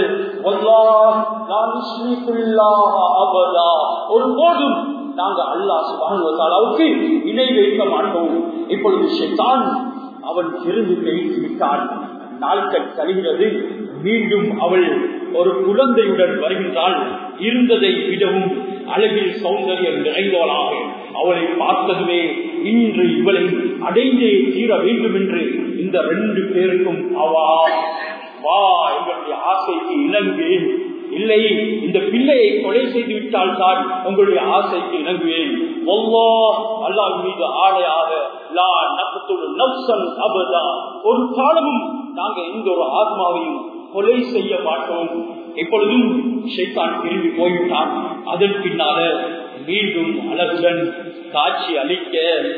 Speaker 1: ஒரு போதும் நாங்க அல்லாஹ் சுபானுவத்தாலாவுக்கு இணை வைக்க மாட்டோம் இப்பொழுது ஷெத்தான் அவன் திருந்து கழித்து விட்டான் நாட்கள் கழிகிறது மீண்டும் அவள் ஒரு குழந்தையுடன் வருகின்றாள் இருந்ததை விடவும் அழகில் சௌந்தரியம் நிறைந்தவளாக அவளை பார்த்ததுமே இன்று இவளை அடைந்தே தீர வேண்டும் என்று இந்த ரெண்டு பேருக்கும் அவா வா எங்களுடைய ஆசைக்கு இணங்குவேன் இல்லை இந்த பிள்ளையை கொலை செய்து விட்டால் தான் உங்களுடைய ஆசைக்கு இணங்குவேன் அல்லாஹ் மீது ஆடையாக லா நக்கத்தோடு நப்சன் அபதா ஒரு காலமும் நாங்க எந்த ஒரு ஆத்மாவையும் கொலை செய்ய மாட்டோம் எப்பொழுதும் ஷைத்தான் திரும்பி போய்விட்டான் அதன் பின்னால மீண்டும் அழகுடன் காட்சி அளிக்க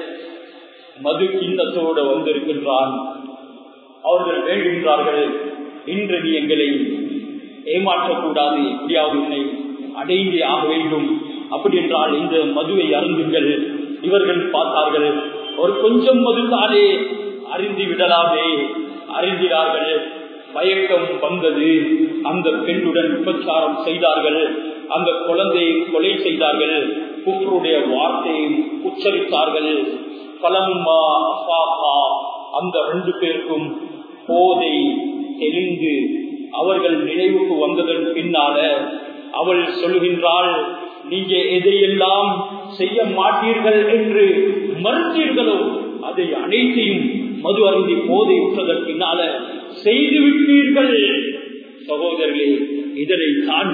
Speaker 1: மது கிண்ணத்தோடு வந்திருக்கின்றான் அவர்கள் வேண்டுகின்றார்கள் இன்று நீ எங்களை ஏமாற்றக்கூடாது எப்படியாவது உன்னை அடைந்தே ஆக வேண்டும் அப்படி என்றால் இந்த மதுவை அருந்துங்கள் இவர்கள் பார்த்தார்கள் ஒரு கொஞ்சம் மது தானே அறிந்து விடலாமே அறிந்தினார்கள் மயக்கம் வந்தது அந்த பெண்ணுடன் விபச்சாரம் செய்தார்கள் அந்த குழந்தையை கொலை செய்தார்கள் குஃப்ருடைய வார்த்தையை உச்சரித்தார்கள் பலம்மா அசாபா அந்த ரெண்டு பேருக்கும் போதை தெளிந்து அவர்கள் நினைவுக்கு வந்ததன் பின்னால அவள் சொல்கின்றாள் நீங்க எதையெல்லாம் செய்ய மாட்டீர்கள் என்று மறுத்தீர்களோ அதை அனைத்தையும் மது அருந்தி போதை உற்றதன் பின்னால செய்து விட்டீர்கள் சகோதரர்களே இதனை தான்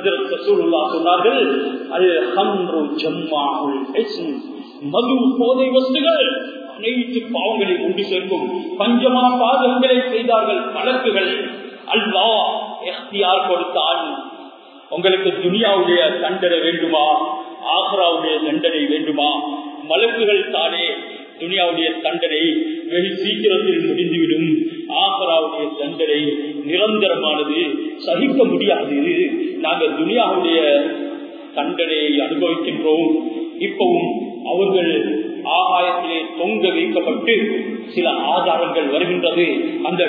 Speaker 1: சொன்னார்கள் அல் ஹம்ரு ஜம்மாவுல் மது போதை வஸ்துகள் அனைத்து பாவங்களை உண்டு சேர்க்கும் பஞ்சமா பாதகங்களை செய்தார்கள் கணக்குகள் அல்லா எஃப்தியார் கொடுத்தான் உங்களுக்கு துனியாவுடைய தண்டனை வேண்டுமா ஆக்ராவுடைய தண்டனை வேண்டுமா மலக்குகள் தானே துனியாவுடைய தண்டனை வெகு சீக்கிரத்தில் முடிந்துவிடும் ஆகராவுடைய தண்டனை நிரந்தரமானது சகிக்க முடியாது நாங்கள் துனியாவுடைய தண்டனையை அனுபவிக்கின்றோம் இப்பவும் அவர்கள் ஆகாயத்திலே தொங்க வைக்கப்பட்டு சில ஆதாரங்கள் வருகின்றது அந்த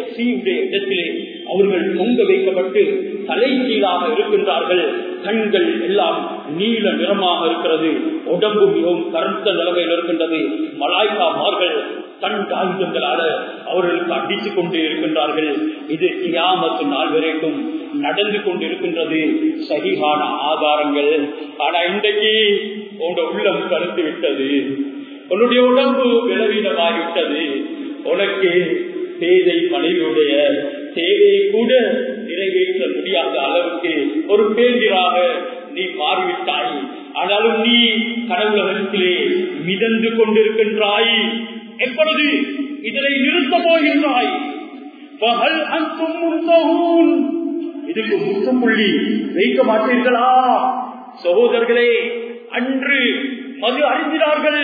Speaker 1: இடத்திலே அவர்கள் தொங்க வைக்கப்பட்டு தலை கீழாக இருக்கின்றார்கள் கண்கள் எல்லாம் நீல நிறமாக இருக்கிறது உடம்பு மிகவும் கருத்த நிலைமையில் இருக்கின்றது மலாய்க்காமார்கள் தன் ஆயுதங்களால அவர்களுக்கு அடித்துக் கொண்டு இருக்கின்றார்கள் இது கியாமத்து நாள் வரைக்கும் நடந்து கொண்டிருக்கின்றது சரியான ஆதாரங்கள் ஆனா இன்றைக்கு உங்க உள்ளம் கருத்து விட்டது உன்னுடைய உடம்பு விளவீனமாகிவிட்டது உனக்கு தேதை மனைவியுடைய தேவையை கூட நிறைவேற்ற முடியாத அளவுக்கு ஒரு பேஞ்சராக நீ மாறிவிட்டாய் ஆனாலும் நீ கடவுளகத்திலே மிதந்து கொண்டிருக்கின்றாய் எப்பொழுது இதனை நிறுத்த போகின்றாய் பகல் அங்கும் இதுக்கு முற்றுப்புள்ளி வைக்க மாட்டீர்களா சகோதரர்களே அன்று மது அறிந்தினார்கள்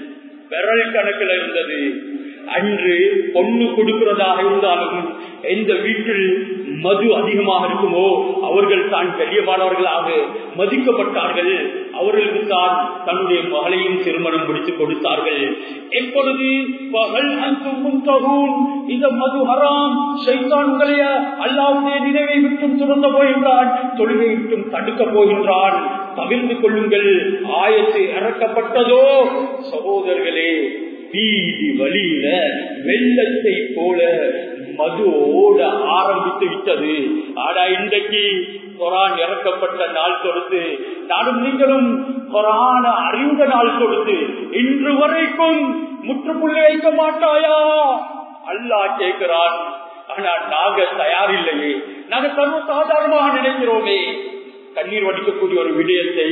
Speaker 1: விரல் கணக்கில் இருந்தது அன்று பொண்ணு கொடுக்கிறதாக இருந்தாலும் எந்த வீட்டில் மது அதிகமாக இருக்குமோ அவர்கள் தான் கண்ணியமானவர்களாக மதிக்கப்பட்டார்கள் அவர்களுக்கு தான் தன்னுடைய மகளையும் திருமணம் முடித்து கொடுத்தார்கள் எப்பொழுது பகல் அங்கும் இந்த மது ஹராம் சைத்தான் உங்களைய அல்லாவுடைய நினைவை விட்டும் துறந்த போகின்றான் தொழுகை விட்டும் தடுக்க போகின்றான் தவிர்த்து கொள்ளுங்கள் ஆயத்து இறக்கப்பட்டதோ சகோதரர்களே வீதி வழியில வெள்ளத்தை போல மது ஓட ஆரம்பித்து விட்டது ஆனா இன்றைக்கு கொரான் இறக்கப்பட்ட நாள் கொடுத்து நானும் நீங்களும் கொரான அறிந்த நாள் கொடுத்து இன்று வரைக்கும் முற்றுப்புள்ளி வைக்க மாட்டாயா அல்லா கேட்கிறான் ஆனா நாங்க தயாரில்லையே நாங்க சர்வ சாதாரணமாக நினைக்கிறோமே கண்ணீர் வடிக்கக்கூடிய ஒரு விடயத்தை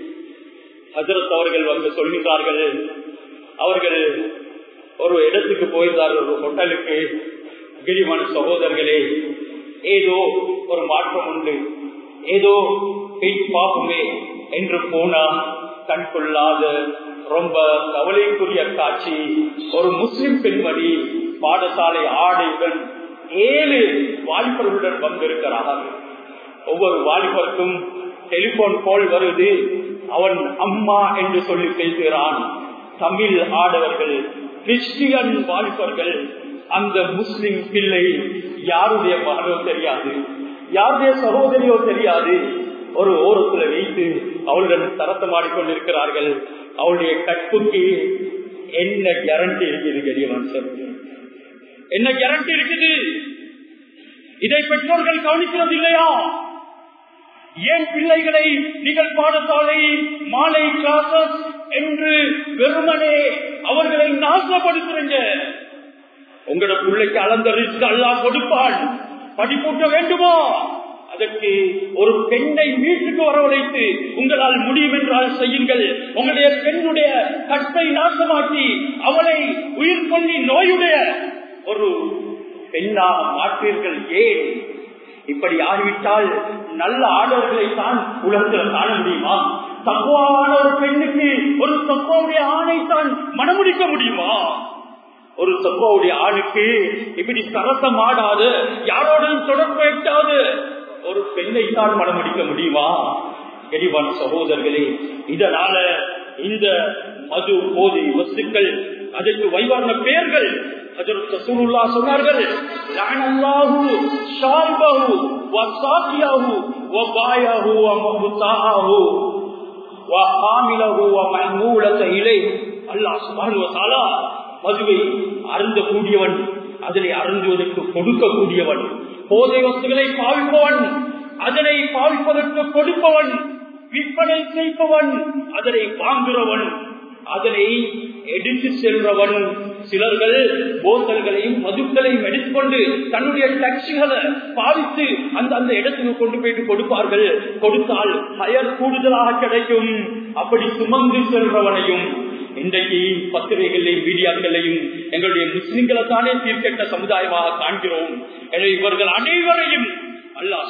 Speaker 1: ஹசரத் அவர்கள் வந்து சொல்கின்றார்கள் அவர்கள் ஒரு இடத்துக்கு போயிருந்தார்கள் ஒரு ஹோட்டலுக்கு கிரிமான சகோதரர்களே ஏதோ ஒரு மாற்றம் உண்டு ஏதோ பெண் பார்க்குமே என்று போனா கண் கொள்ளாத ரொம்ப கவலைக்குரிய காட்சி ஒரு முஸ்லிம் பெண்மணி பாடசாலை ஆடையுடன் ஏழு வாலிபர்களுடன் வந்திருக்கிறார்கள் ஒவ்வொரு வாலிபருக்கும் டெலிபோன் கால் வருது அவன் அம்மா என்று சொல்லி பேசுகிறான் தமிழ் ஆடவர்கள்
Speaker 2: கிறிஸ்டியன் வாலிபர்கள் அந்த முஸ்லிம் பிள்ளை யாருடைய மகனோ தெரியாது யாருடைய சகோதரியோ தெரியாது ஒரு ஓரத்துல வைத்து அவளுடன் தரத்தமாடி கொண்டிருக்கிறார்கள் அவளுடைய கற்புக்கு என்ன கேரண்டி இருக்குது கரியவன் சார் என்ன கேரண்டி இருக்குது இதை பெற்றோர்கள் கவனிக்கிறது இல்லையா ஏன் பிள்ளைகளை நீங்கள் பாடசாலை மாலை கிளாசஸ் என்று வெறுமனே அவர்களை நாசப்படுத்துறீங்க உங்களோட பிள்ளைக்கு அளந்த ரிஸ்க் அல்லா கொடுப்பான் படிப்பூட்ட வேண்டுமா அதற்கு ஒரு பெண்ணை வீட்டுக்கு வரவழைத்து உங்களால் முடியும் என்றால் செய்யுங்கள் உங்களுடைய பெண்ணுடைய கற்பை நாசமாக்கி அவளை உயிர் கொள்ளி நோயுடைய ஒரு பெண்ணாக மாற்றீர்கள் ஏன் இப்படி ஆகிவிட்டால் நல்ல ஆடவர்களை தான் உலகத்தில் காண முடியுமா தக்குவான ஒரு பெண்ணுக்கு ஒரு தக்குவாவுடைய ஆணை தான் மனமுடிக்க முடியுமா ஒரு தக்குவாவுடைய ஆணுக்கு இப்படி சரசம் ஆடாது யாரோடும் தொடர்பு வைக்காது ஒரு பெண்ணை தான் மனமுடிக்க முடியுமா எரிவான சகோதரர்களே இதனால இந்த மது போதை வஸ்துக்கள் அதற்கு வைவான பெயர்கள் சொன்னார்கள் மதுவை அருந்தக்கூடியவன் அதனை அருந்துவதற்கு கொடுக்கக்கூடியவன் போதை வஸ்துகளை பாவிப்பவன் அதனை பாவிப்பதற்கு கொடுப்பவன் விற்பனை செய்பவன் அதனை வாங்குறவன் அதனை எடுத்து செல்றவன் சிலர்கள் போத்தல்களையும் மதுக்களையும் எடுத்துக்கொண்டு தன்னுடைய டாக்ஸிகளை பாவித்து அந்த அந்த இடத்துக்கு கொண்டு போயிட்டு கொடுப்பார்கள் கொடுத்தால் பயர் கூடுதலாக கிடைக்கும் அப்படி சுமந்து செல்றவனையும் இன்றைக்கு பத்திரிகைகளையும் மீடியாக்களையும் எங்களுடைய முஸ்லிம்களை தானே தீர்க்கட்ட சமுதாயமாக காண்கிறோம் எனவே இவர்கள் அனைவரையும் அல்லா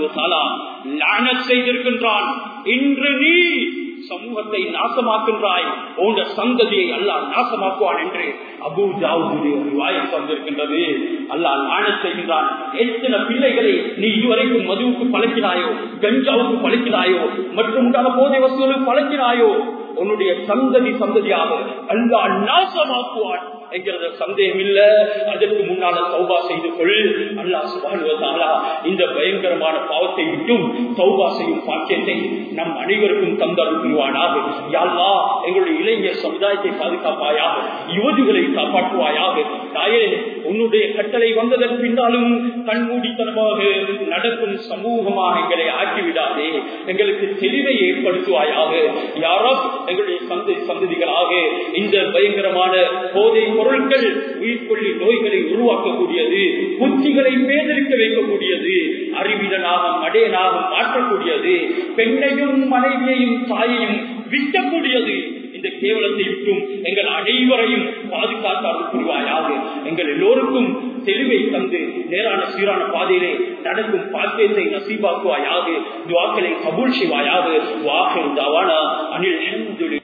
Speaker 2: சுபான் செய்திருக்கின்றான் இன்று நீ சமூகத்தை நாசமாக்கின்றாய் போன்ற சந்ததியை அல்லாஹ் நாசமாக்குவான் என்று அபு ஜாவுடைய வாயம் வந்திருக்கின்றது அல்லாஹ் நாண செய்கின்றான் எத்தனை பிள்ளைகளை நீ இதுவரைக்கும் மதுவுக்கு பழக்கினாயோ கஞ்சாவுக்கு பழக்கினாயோ மற்றும் போதை வசூலுக்கு பழக்கினாயோ உன்னுடைய சந்ததி சந்ததியாக அல்லா நாசமாக்குவான் என்கிறது சந்தேகம் இல்ல அதற்கு முன்னால சௌபா செய்து கொள் அல்லா சுபானுவதாலா இந்த பயங்கரமான பாவத்தை விட்டும் சௌபா செய்யும் பாக்கியத்தை நம் அனைவருக்கும் தந்தால் புரிவானாக யாழ்லா எங்களுடைய இளைஞர் சமுதாயத்தை பாதுகாப்பாயாக யுவதிகளை காப்பாற்றுவாயாக தாயே உன்னுடைய கட்டளை வந்ததன் பின்னாலும் கண்மூடித்தனமாக நடக்கும் சமூகமாக எங்களை ஆக்கிவிடாதே எங்களுக்கு தெளிவை ஏற்படுத்துவாயாக யாரோ எங்களுடைய சந்தை சந்ததிகளாக இந்த பயங்கரமான போதை பொருட்கள் உயிர்கொள்ளி நோய்களை உருவாக்கக்கூடியது புத்திகளை பேதலிக்க வைக்கக்கூடியது அறிவிடனாக மடையனாக மாற்றக்கூடியது பெண்ணையும் மனைவியையும் தாயையும் விட்டக்கூடியது இந்த கேவலத்தை விட்டும் எங்கள் அனைவரையும் பாதுகாத்தால் புரிவாயாக எங்கள் எல்லோருக்கும் தெளிவை தந்து நேரான சீரான பாதையிலே நடக்கும் பாக்கியத்தை நசீபாக்குவாயாக துவாக்களை கபூல் செய்வாயாக வாக்கு தாவானா அனில்